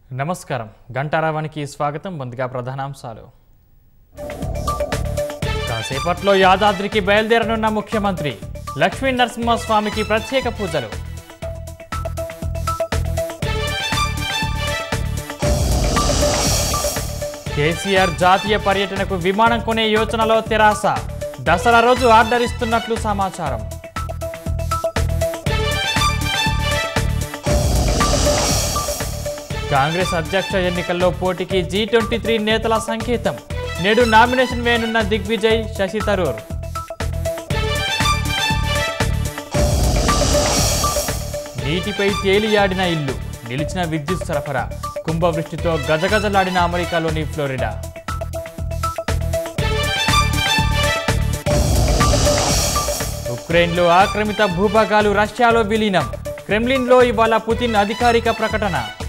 నమస్కారం గంటారావానికి స్వాగతం ముందుగా ప్రధానాంశాలు కాసేపట్లో యాదాద్రికి బయలుదేరనున్న ముఖ్యమంత్రి లక్ష్మీ నరసింహస్వామికి ప్రత్యేక పూజలు కేసీఆర్ జాతీయ పర్యటనకు విమానం కొనే యోచనలో తెరాస దసరా రోజు ఆర్డర్ ఇస్తున్నట్లు సమాచారం కాంగ్రెస్ అధ్యక్ష ఎన్నికల్లో పోటీకి జీ ట్వంటీ త్రీ నేతల సంకేతం నేడు నామినేషన్ వేయనున్న దిగ్విజయ్ శశి తరూర్ నీటిపై తేలియాడిన ఇల్లు నిలిచిన విద్యుత్ సరఫరా కుంభవృష్టితో గజగజలాడిన అమెరికాలోని ఫ్లోరిడా ఉక్రెయిన్లో ఆక్రమిత భూభాగాలు రష్యాలో విలీనం క్రెమ్లిన్లో ఇవాళ పుతిన్ అధికారిక ప్రకటన